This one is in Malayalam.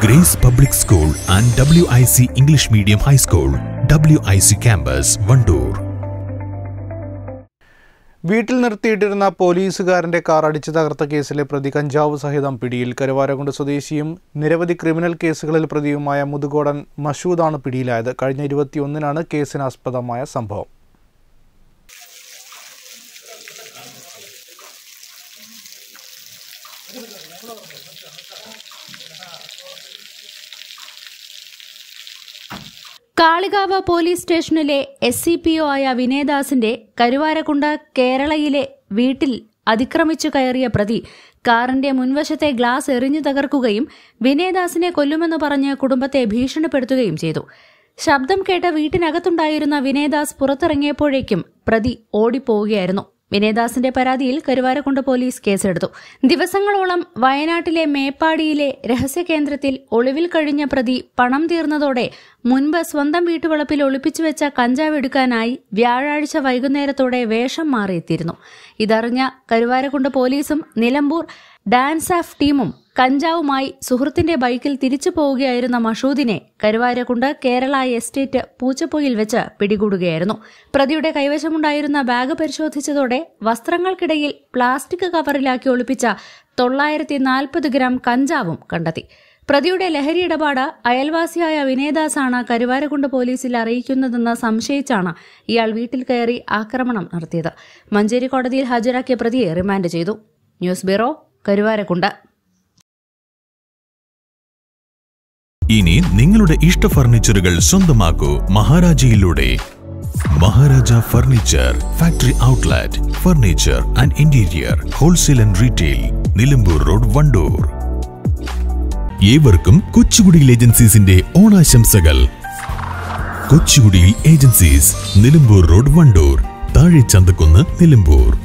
grace public school and W I C English medium high school W I C campus Wandoor വീട്ടിൽ നിർത്തിയിട്ടിരുന്ന പോലീസുകാരന്റെ കാർ അടിച്ചു തകർത്ത കേസിലെ പ്രതി കഞ്ചാവ് സഹിതം പിടിയിൽ കരുവാരകുണ്ട് സ്വദേശിയും നിരവധി ക്രിമിനൽ കേസുകളിൽ പ്രതിയുമായ മുതുകോടൻ മഷൂദാണ് പിടിയിലായത് കഴിഞ്ഞ ഇരുപത്തിയൊന്നിനാണ് കേസിനാസ്പദമായ സംഭവം കാളികാവ് പോലീസ് സ്റ്റേഷനിലെ എസ് സി പി ഒ ആയ വിനയദാസിന്റെ കരുവാരക്കുണ്ട് കേരളയിലെ വീട്ടിൽ അതിക്രമിച്ചു കയറിയ പ്രതി കാറിന്റെ മുൻവശത്തെ ഗ്ലാസ് എറിഞ്ഞു തകർക്കുകയും വിനയദാസിനെ കൊല്ലുമെന്ന് പറഞ്ഞ് കുടുംബത്തെ ഭീഷണിപ്പെടുത്തുകയും ചെയ്തു ശബ്ദം കേട്ട വീട്ടിനകത്തുണ്ടായിരുന്ന വിനയദാസ് പുറത്തിറങ്ങിയപ്പോഴേക്കും പ്രതി ഓടിപ്പോവുകയായിരുന്നു വിനയദാസിന്റെ പരാതിയിൽ കരുവാരക്കുണ്ട് പോലീസ് കേസെടുത്തു ദിവസങ്ങളോളം വയനാട്ടിലെ മേപ്പാടിയിലെ രഹസ്യകേന്ദ്രത്തിൽ ഒളിവിൽ കഴിഞ്ഞ പ്രതി പണം തീർന്നതോടെ മുൻപ് സ്വന്തം വീട്ടുവളപ്പിൽ ഒളിപ്പിച്ചുവെച്ച കഞ്ചാവ് എടുക്കാനായി വ്യാഴാഴ്ച വൈകുന്നേരത്തോടെ വേഷം മാറിയെത്തിയിരുന്നു ഇതറിഞ്ഞ കരുവാരക്കുണ്ട് പോലീസും നിലമ്പൂർ ഡാൻസ് ഓഫ് ടീമും കഞ്ചാവുമായി സുഹൃത്തിന്റെ ബൈക്കിൽ തിരിച്ചു പോവുകയായിരുന്ന മഷൂദിനെ കരുവാരക്കുണ്ട് കേരള എസ്റ്റേറ്റ് പൂച്ചപ്പൊയിൽ വെച്ച് പിടികൂടുകയായിരുന്നു പ്രതിയുടെ കൈവശമുണ്ടായിരുന്ന ബാഗ് പരിശോധിച്ചതോടെ വസ്ത്രങ്ങൾക്കിടയിൽ പ്ലാസ്റ്റിക് കവറിലാക്കി ഒളിപ്പിച്ച തൊള്ളായിരത്തി നാൽപ്പത് ഗ്രാം കഞ്ചാവും കണ്ടെത്തി പ്രതിയുടെ ലഹരി ഇടപാട് അയൽവാസിയായ വിനയദാസാണ് കരുവാരക്കുണ്ട് പോലീസിൽ അറിയിക്കുന്നതെന്ന് സംശയിച്ചാണ് ഇയാൾ വീട്ടിൽ കയറി ആക്രമണം നടത്തിയത് മഞ്ചേരി കോടതിയിൽ ഹാജരാക്കിയ പ്രതിയെ റിമാൻഡ് ചെയ്തു ന്യൂസ് ബ്യൂറോ കരുവാരക്കുണ്ട് ഇനി നിങ്ങളുടെ ഇഷ്ട ഫർണിച്ചറുകൾ സ്വന്തമാക്കൂ മഹാരാജയിലൂടെ Maharaja furniture factory outlet furniture and interior wholesale and retail Nilambur road Wandoor ഏവർക്കും കൊച്ചുകുടിയിൽ ഏജൻസീസിന്റെ ഓണാശംസകൾ കൊച്ചുകുടിയിൽ ഏജൻസീസ് നിലമ്പൂർ റോഡ് വണ്ടൂർ താഴെ ചന്തക്കുന്ന് നിലമ്പൂർ